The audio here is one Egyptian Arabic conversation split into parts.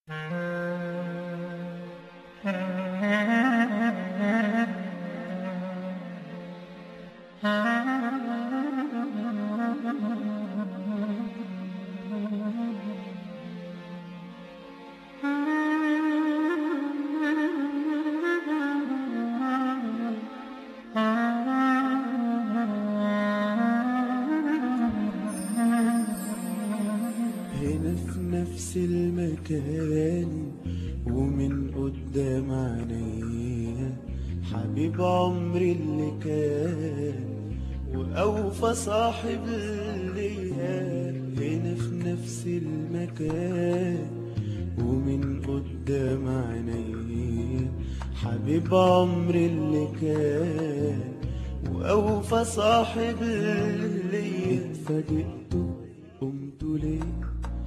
هنا في نفس المكان ومن قدام عينيا حبيب عمري اللي كان وأوفى صاحب ليا هنا في نفس المكان ومن قدام عينيا حبيب عمري اللي كان وأوفى صاحب ليا اتفاجئت قمت ليه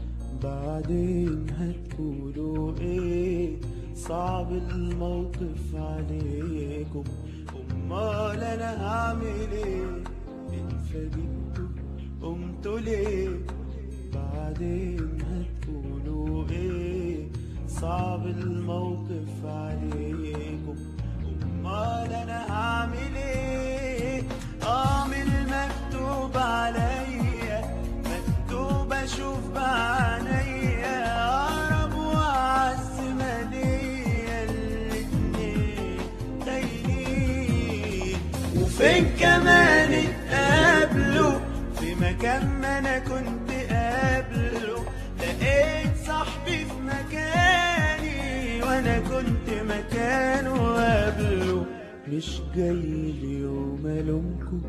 بعدين هتقولوا ايه صعب الموقف عليكم امال انا هعمل ايه اتفاجئت قمت ليه بعدين هتقولوا ايه صعب الموقف عليكم امال انا هعمل ايه اعمل مكتوب عليا مكتوب اشوف بعينيا اقرب واعز ماليا الاتنين تايهين وفين كمان اتقابلوا في مكان ما انا كنت قابله لقيت صاحبي في مكاني وانا كنت مكانه قبله مش جاي اليوم الومكم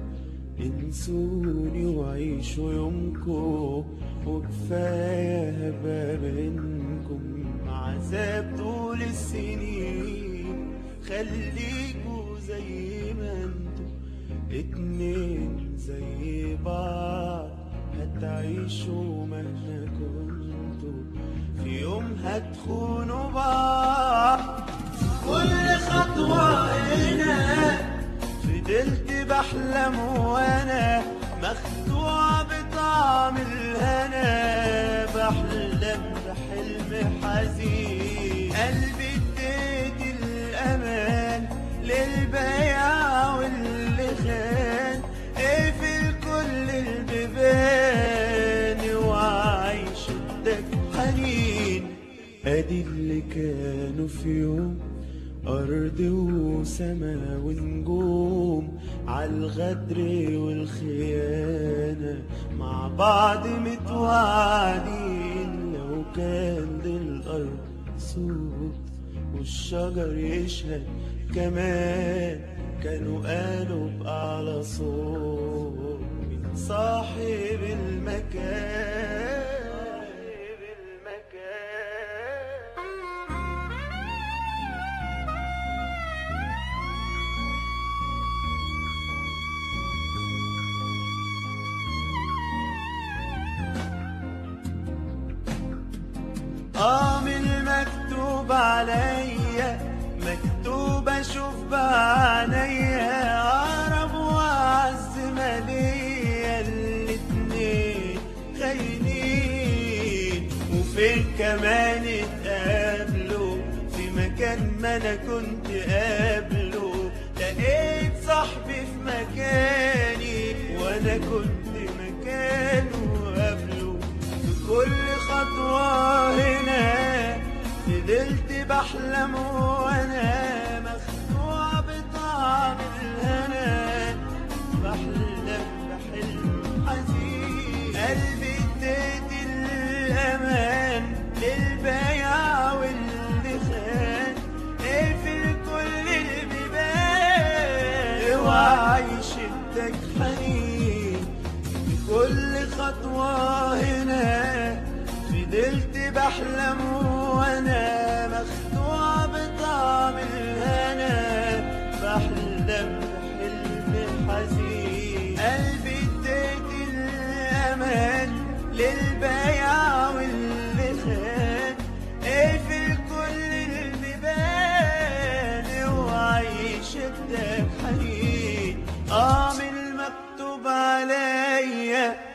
انسوني وعيشوا يومكم وكفايه هبقى بينكم عذاب طول السنين خليكوا زي ما انتوا اتنين زي بعض هتعيشوا مهما كنتوا في يوم هتخونوا بعض كل خطوة هنا فضلت بحلم وانا مخدوع بطعم الهنا بحلم بحلم حزين قلبي اديت الامان للبيع واللي خان اقفل كل البيبان وعايش الدك حنين ادي اللي كانوا في يوم أرض وسما ونجوم عالغدر والخيانة مع بعض متوعدين لو كان للأرض صوت والشجر يشهد كمان كانوا قالوا بأعلى صوت من صاحب المكان صاحب المكان آمن مكتوب عليا مكتوب اشوف بعينيا اقرب واعز ماليا الاتنين خاينين وفين كمان اتقابلوا في مكان ما انا كنت قابله لقيت صاحبي في مكاني وانا كنت مكانه قبله في كل خطوة هنا فضلت بحلم وانا مخدوع بطعم الهنا بحلم بحلم حزين قلبي اديت الامان للبيع واللي خان اقفل كل البيبان اوعى يشدك حنين كل خطوة هنا فضلت بحلم وانا مخدوع بطعم الهنا بحلم بحلم حزين قلبي اديت الامان للبيع واللي خان اقفل كل البيبان اوعى يشدك حنين اه من المكتوب عليا